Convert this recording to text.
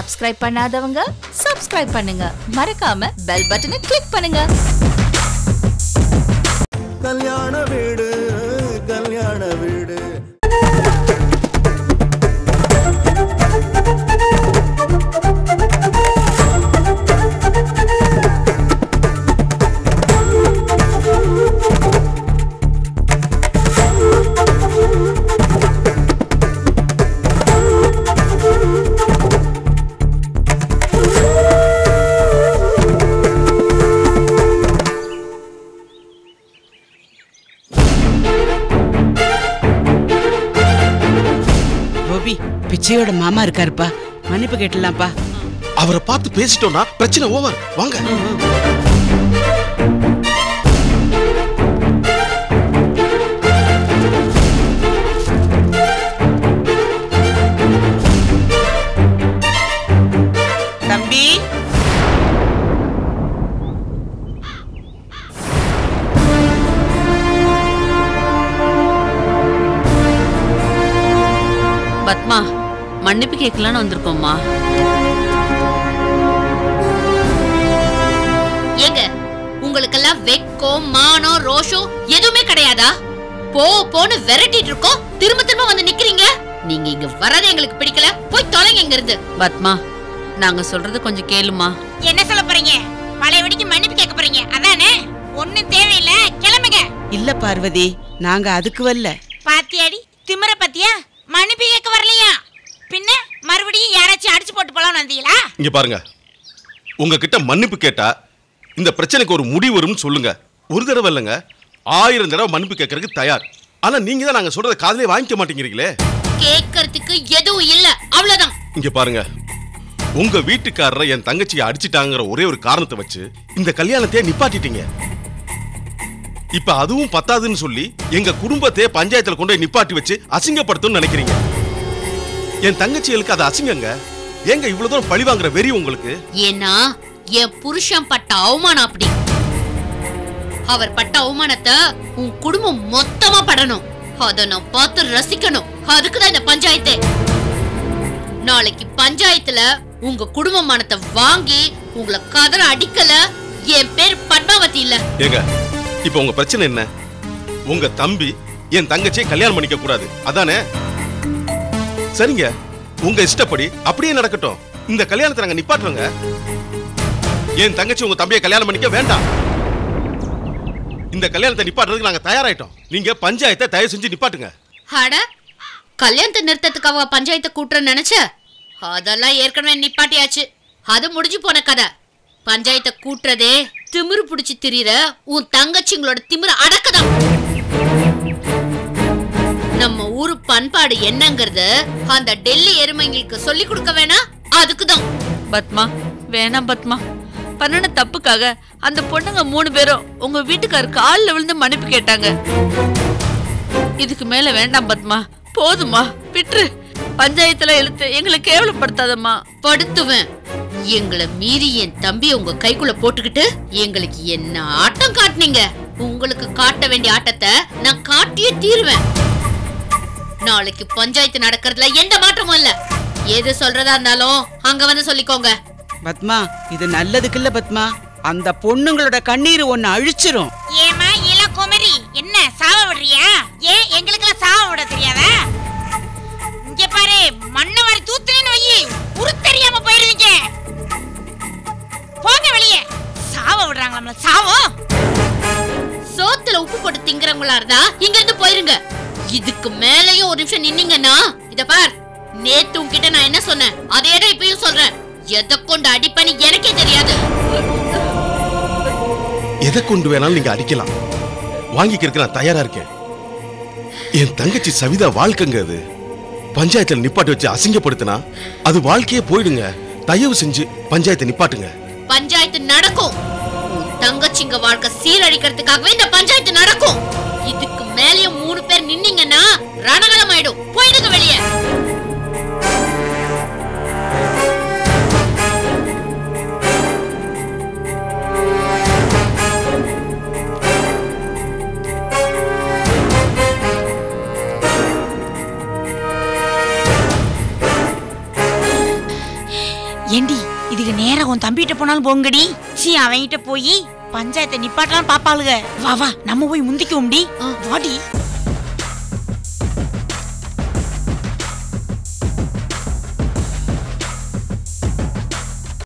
subscribe பண்ணாதவங்க subscribe பண்ணுங்க மறக்காம பெல் பட்டனை கிளிக் பண்ணுங்க கல்யாண வீடு கல்யாண வீடு கோபி பிச்சையோட மாமா இருக்காருப்பா மன்னிப்பு கேட்டலாம்ப்பா அவரை பார்த்து பேசிட்டோம்னா பிரச்சனை ஓவர் வாங்க தம்பி பத்மா மன்னிப்பு கேட்கலான்னு வந்திருக்கோம்மா ஏங்க உங்களுக்கெல்லாம் வெக்கம் மானம் ரோஷம் எதுவுமே கிடையாதா போ போன்னு விரட்டிட்டு இருக்கோம் திரும்ப திரும்ப வந்து நிக்கிறீங்க நீங்க இங்க வரது எங்களுக்கு பிடிக்கல போய் தொலைங்க இங்க இருந்து பத்மா நாங்க சொல்றது கொஞ்சம் கேளுமா என்ன சொல்ல போறீங்க பழையபடிக்கு மன்னிப்பு கேட்க போறீங்க அதானே ஒண்ணும் தேவையில்ல கிளம்புங்க இல்ல பார்வதி நாங்க அதுக்கு வரல பாத்தியாடி திமிர பாத்தியா மன்னிப்பு கேட்க வரலையா பின்ன மறுபடியும் யாராச்சும் அடிச்சு போட்டு போலாம்னு வந்தீங்களா இங்க பாருங்க உங்ககிட்ட மன்னிப்பு கேட்டா இந்த பிரச்சனைக்கு ஒரு முடிவு வரும்னு சொல்லுங்க ஒரு தடவை இல்லைங்க ஆயிரம் தடவை மன்னிப்பு கேட்கறதுக்கு தயார் ஆனா நீங்க தான் நாங்க சொல்றத காதலே வாங்கிக்க மாட்டேங்கிறீங்களே கேட்கறதுக்கு எதுவும் இல்ல அவ்வளவுதான் இங்க பாருங்க உங்க வீட்டுக்காரரை என் தங்கச்சியை அடிச்சிட்டாங்கிற ஒரே ஒரு காரணத்தை வச்சு இந்த கல்யாணத்தையே நிப்பாட்டிட்டீங்க இப்ப அதுவும் பத்தாதுன்னு சொல்லி எங்க குடும்பத்தையே பஞ்சாயத்துல கொண்டு போய் நிப்பாட்டி வச்சு அசிங்கப்படுத்தணும்னு நினைக்கிறீங்க என் தங்கச்சிகளுக்கு அது அசிங்கங்க ஏங்க இவ்வளவு தூரம் பழி வாங்குற வெறி உங்களுக்கு ஏன்னா என் புருஷன் பட்ட அவமானம் அப்படி அவர் பட்ட அவமானத்தை உன் குடும்பம் மொத்தமா படணும் அத நான் பார்த்து ரசிக்கணும் அதுக்குதான் இந்த பஞ்சாயத்து நாளைக்கு பஞ்சாயத்துல உங்க குடும்ப மானத்தை வாங்கி உங்களை கதற அடிக்கல என் பேர் பத்மாவதி இல்ல ஏங்க இப்ப உங்க பிரச்சனை என்ன உங்க தம்பி என் தங்கச்சியை கல்யாணம் பண்ணிக்க கூடாது அதானே சரிங்க உங்க இஷ்டப்படி அப்படியே நடக்கட்டும் இந்த கல்யாணத்தை நாங்க நிப்பாட்டுறோங்க என் தங்கச்சி உங்க தம்பியை கல்யாணம் பண்ணிக்க வேண்டாம் இந்த கல்யாணத்தை நிப்பாட்டுறதுக்கு நாங்க தயாராயிட்டோம் நீங்க பஞ்சாயத்தை தயவு செஞ்சு நிப்பாட்டுங்க அட கல்யாணத்தை நிறுத்தத்துக்காக பஞ்சாயத்தை கூட்டுறேன்னு நினைச்ச அதெல்லாம் ஏற்கனவே நிப்பாட்டியாச்சு அது முடிஞ்சு போன கதை பஞ்சாயத்தை கூட்டுறதே திமிரு பிடிச்சி திரியிற உன் தங்கச்சிங்களோட திமிரு அடக்கதான் நம்ம ஊரு பண்பாடு என்னங்கிறது அந்த டெல்லி எருமைங்களுக்கு சொல்லி கொடுக்க வேணாம் அதுக்குதான் பத்மா வேணாம் பத்மா பண்ணன தப்புக்காக அந்த பொண்ணுங்க மூணு பேரும் உங்க வீட்டுக்காரர் காலில் விழுந்து மன்னிப்பு கேட்டாங்க இதுக்கு மேல வேண்டாம் பத்மா போதுமா விட்டுரு பஞ்சாயத்துல இழுத்து எங்களை கேவலப்படுத்தாதம்மா படுத்துவேன் எங்களை மீறி என் தம்பி உங்க கைக்குள்ள போட்டுக்கிட்டு எங்களுக்கு என்ன ஆட்டம் காட்டுனீங்க உங்களுக்கு காட்ட வேண்டிய ஆட்டத்தை நான் காட்டியே தீருவேன் நாளைக்கு பஞ்சாயத்து நடக்கிறதுல எந்த மாற்றமும் இல்ல எது சொல்றதா இருந்தாலும் அங்க வந்து சொல்லிக்கோங்க பத்மா இது நல்லதுக்கு இல்ல பத்மா அந்த பொண்ணுங்களோட கண்ணீர் ஒன்னு அழிச்சிரும் ஏமா இள குமரி என்ன சாவ விடுறியா ஏன் எங்களுக்கெல்லாம் சாவ விட தெரியாதா இங்க பாரு மண்ணை வாரி தூத்துனேன்னு வையி உரு தெரியாம போயிருவீங்க போங்க வெளியே சாவ விடுறாங்க நம்மள சாவம் சோத்துல உப்பு போட்டு திங்குறவங்களா இருந்தா இங்க இருந்து போயிருங்க இதுக்கு மேலயும் ஒரு நிமிஷம் நின்னீங்கன்னா இத பார் நேத்து உன்கிட்ட நான் என்ன சொன்னேன் அதே தான் இப்பயும் சொல்றேன் எதை கொண்டு அடிப்பேன்னு எனக்கே தெரியாது எதை கொண்டு வேணாலும் நீங்க அடிக்கலாம் வாங்கிக்கிறதுக்கு நான் தயாரா இருக்கேன் என் தங்கச்சி சவிதா வாழ்க்கைங்க அது பஞ்சாயத்துல நிப்பாட்டி வச்சு அசிங்கப்படுத்தினா அது வாழ்க்கையே போயிடுங்க தயவு செஞ்சு பஞ்சாயத்தை நிப்பாட்டுங்க பஞ்சாயத்து நடக்கும் உன் தங்கச்சிங்க வாழ்க்கை சீரழிக்கிறதுக்காகவே இந்த பஞ்சாயத்து நடக்கும் இதுக்கு மேலயும் மூணு பேர் நின்னீங்கன்னா ரணகலம் ஆயிடும் போயிடுங்க வெளியே ஏண்டி இதுக்கு நேரா உன் தம்பிகிட்ட போனாலும் போங்கடி சீ அவன்கிட்ட போய் பஞ்சாயத்தை நிப்பாட்டலாம் பாப்பாளுக வா வா நம்ம போய் முந்திக்குவோம்டி வாடி